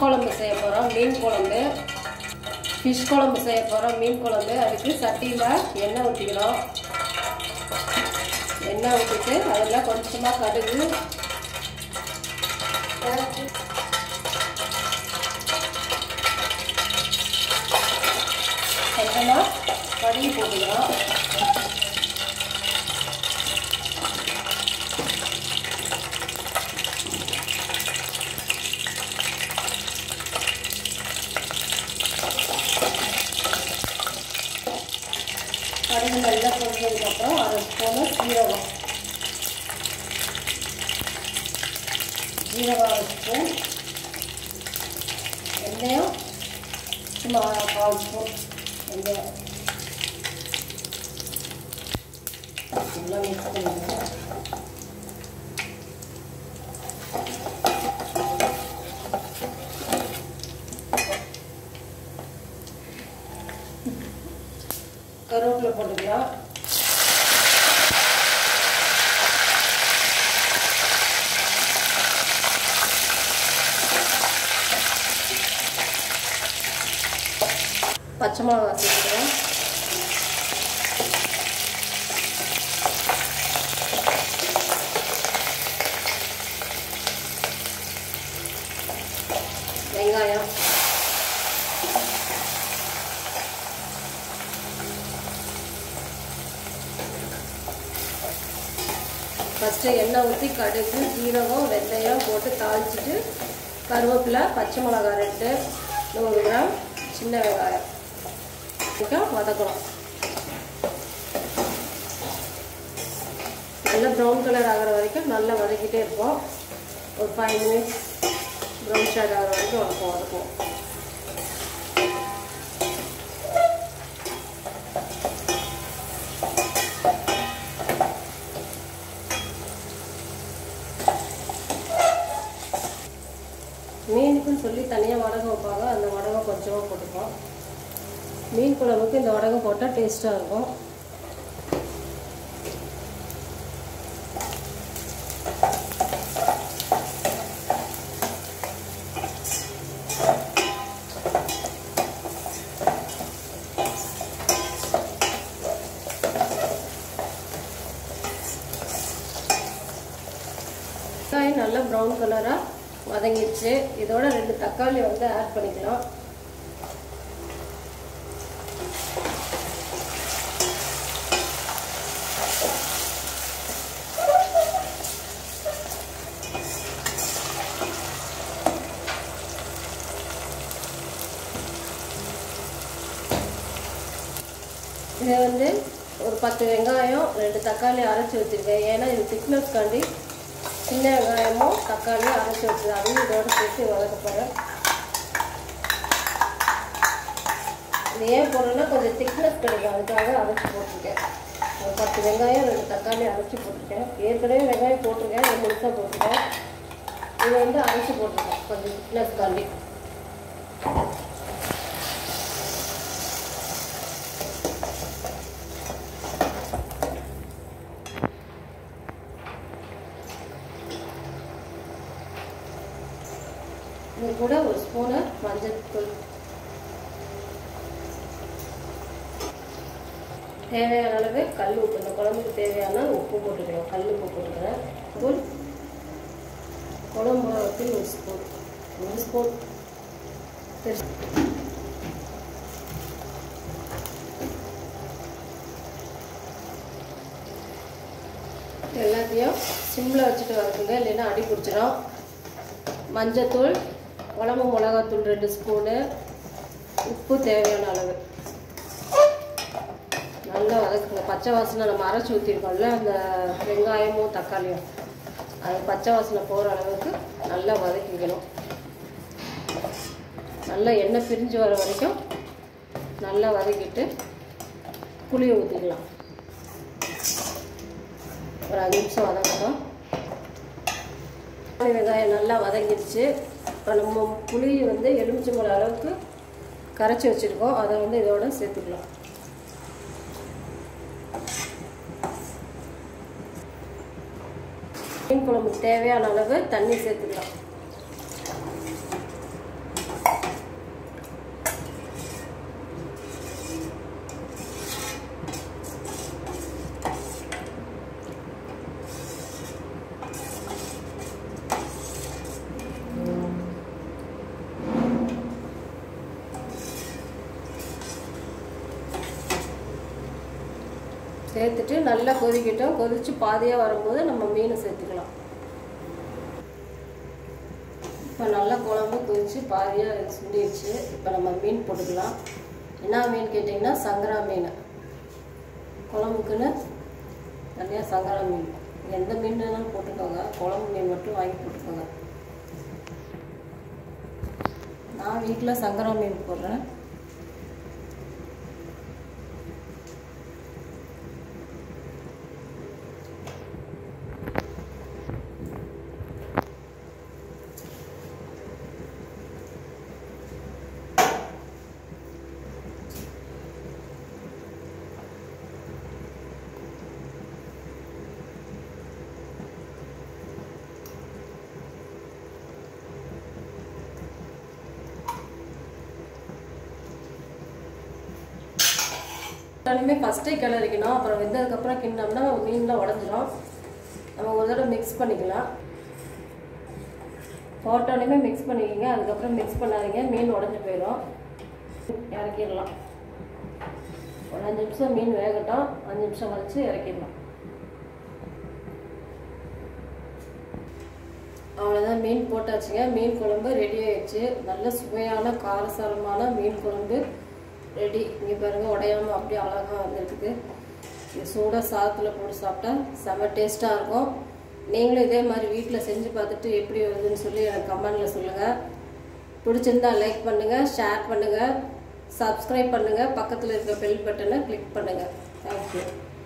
குழம்பு செய்ய போகிறோம் மீன் குழம்பு ஃபிஷ் குழம்பு செய்ய போகிறோம் மீன் குழம்பு அதுக்கு சட்டியில் எண்ணெய் ஊற்றிக்கிறோம் எண்ணெய் ஊற்றிட்டு அதில் கொஞ்சமாக கடுகு கொஞ்சமாக கடுகு போட்டுக்கிறோம் கடுகு நல்லா பொரிஞ்சதுக்கப்புறம் அரை ஸ்பூனு சீரகம் ஜீரகம் அரை ஸ்பூன் வெந்தயம் சும்மா கால் ஸ்பூன் வெந்தயம் நல்லா மிக்ஸ் பண்ணிடுங்க கருவேப்பிலை போட்டுக்கலாம் பச்சை மிளகா சேர்த்துக்கிறேன் வெங்காயம் ஃபஸ்ட்டு எண்ணெய் ஊற்றி கடுகு ஜீரகம் வெந்தயம் போட்டு தாளிச்சிட்டு கருவேப்பிலை பச்சை மிளகாய் ரெண்டு நூறு கிராம் சின்ன வெங்காயம் இப்போ வதக்கணும் நல்லா ப்ரௌன் கலர் ஆகிற வரைக்கும் நல்லா வதக்கிட்டே இருப்போம் ஒரு ஃபைவ் மினிட்ஸ் ப்ரௌன் ஷேட் ஆகிற வரைக்கும் வதக்கும் வதக்கும் மீனுக்குன்னு சொல்லி தனியாக வடகம் வைப்பாங்க அந்த வடகம் கொஞ்சமாக போட்டுப்போம் மீன் குழம்புக்கு இந்த வடகம் போட்டால் டேஸ்ட்டாக இருக்கும் வெங்காயம் நல்லா ப்ரௌன் கலராக வதங்கிடுச்சு இதோட ரெண்டு தக்காளி வந்து ஆட் பண்ணிக்கலாம் இதை வந்து ஒரு பத்து வெங்காயம் ரெண்டு தக்காளி அரைச்சி வச்சுருக்கேன் ஏன்னா இது திக்னஸ்க்காண்டி சின்ன வெங்காயமும் தக்காளியும் அரைச்சி வச்சுது அதையும் இதோட சேர்த்து வதக்க போகிறேன் இது ஏன் போடுறேன்னா கொஞ்சம் திக்னஸ் கிடைக்கும் அதுக்காக அரைச்சி போட்டிருக்கேன் ஒரு பத்து வெங்காயம் ரெண்டு தக்காளி அரைச்சி போட்டிருக்கேன் ஏற்கனவே வெங்காயம் போட்டிருக்கேன் ரெண்டு நிமிஷம் போட்டிருக்கேன் இதை வந்து அரைச்சி போட்டிருக்கேன் கொஞ்சம் திக்னஸ்க்காண்டி இது கூட ஒரு ஸ்பூனு மஞ்சள் தூள் தேவையான அளவு கல் உப்பு இந்த குழம்புக்கு தேவையான உப்பு போட்டுக்கிறோம் கல் உப்பு போட்டுக்கிறேன் தூள் குழம்பு தூள் ஒரு ஸ்பூன் ஒரு ஸ்பூன் எல்லாத்தையும் சிம்மில் வச்சுட்டு வறுக்குங்க இல்லைன்னா அடி பிடிச்சிடும் மஞ்சத்தூள் குழம்பு மிளகாத்தூள் ரெண்டு ஸ்பூனு உப்பு தேவையான அளவு நல்லா வதக்குங்க பச்சை வாசனை நம்ம அரைச்சி ஊற்றிருக்கோம்ல அந்த வெங்காயமும் தக்காளியும் அது பச்சை வாசனை போகிற அளவுக்கு நல்லா வதக்கிக்கணும் நல்லா எண்ணெய் பிரிஞ்சு வர வரைக்கும் நல்லா வதக்கிட்டு புளியை ஊற்றிக்கலாம் ஒரு அஞ்சு நிமிஷம் வதங்கட்டும் தக்காளி வெங்காயம் நல்லா வதங்கிடுச்சு இப்போ நம்ம புளி வந்து எலுமிச்சம்பழம் அளவுக்கு கரைச்சி வச்சுருக்கோம் அதை வந்து இதோட சேர்த்துக்கலாம் மீன் குழம்புக்கு தேவையான அளவு தண்ணி சேர்த்துக்கலாம் சேர்த்துட்டு நல்லா கொதிக்கட்டும் கொதித்து பாதியாக வரும்போது நம்ம மீனை சேர்த்துக்கலாம் இப்போ நல்லா குழம்பு கொதிச்சு பாதியாக சுண்டிடுச்சு இப்போ நம்ம மீன் போட்டுக்கலாம் என்ன மீன் கேட்டிங்கன்னா சங்கரா மீன் குழம்புக்குன்னு தனியாக சங்கரா மீன் எந்த மீன் வேணாலும் போட்டுக்கோங்க குழம்பு மீன் மட்டும் வாங்கி போட்டுக்கோங்க நான் வீட்டில் சங்கரா மீன் போடுறேன் ரெண்டுமே ஃபஸ்ட்டே கிளறிக்கணும் அப்புறம் வெந்ததுக்கப்புறம் கிண்டோம்னா மீன்லாம் உடஞ்சிரும் நம்ம ஒரு தடவை மிக்ஸ் பண்ணிக்கலாம் போட்டோனையுமே மிக்ஸ் பண்ணிக்கோங்க அதுக்கப்புறம் மிக்ஸ் பண்ணாதீங்க மீன் உடஞ்சி போயிடும் இறக்கிடலாம் ஒரு அஞ்சு நிமிஷம் மீன் வேகட்டும் அஞ்சு நிமிஷம் கழிச்சு இறக்கிடலாம் அவ்வளோதான் மீன் போட்டாச்சுங்க மீன் குழம்பு ரெடி ஆயிடுச்சு நல்ல சுவையான காரசாரமான மீன் குழம்பு ரெடி இங்கே பாருங்க உடையாம அப்படியே அழகாக வந்துருக்குது இது சூடாக சாதத்தில் போட்டு சாப்பிட்டா செம்ம டேஸ்ட்டாக இருக்கும் நீங்களும் இதே மாதிரி வீட்டில் செஞ்சு பார்த்துட்டு எப்படி வருதுன்னு சொல்லி எனக்கு கமெண்டில் சொல்லுங்கள் பிடிச்சிருந்தா லைக் பண்ணுங்கள் ஷேர் பண்ணுங்கள் சப்ஸ்கிரைப் பண்ணுங்கள் பக்கத்தில் இருக்க பெல் பட்டனை கிளிக் பண்ணுங்கள் தேங்க்யூ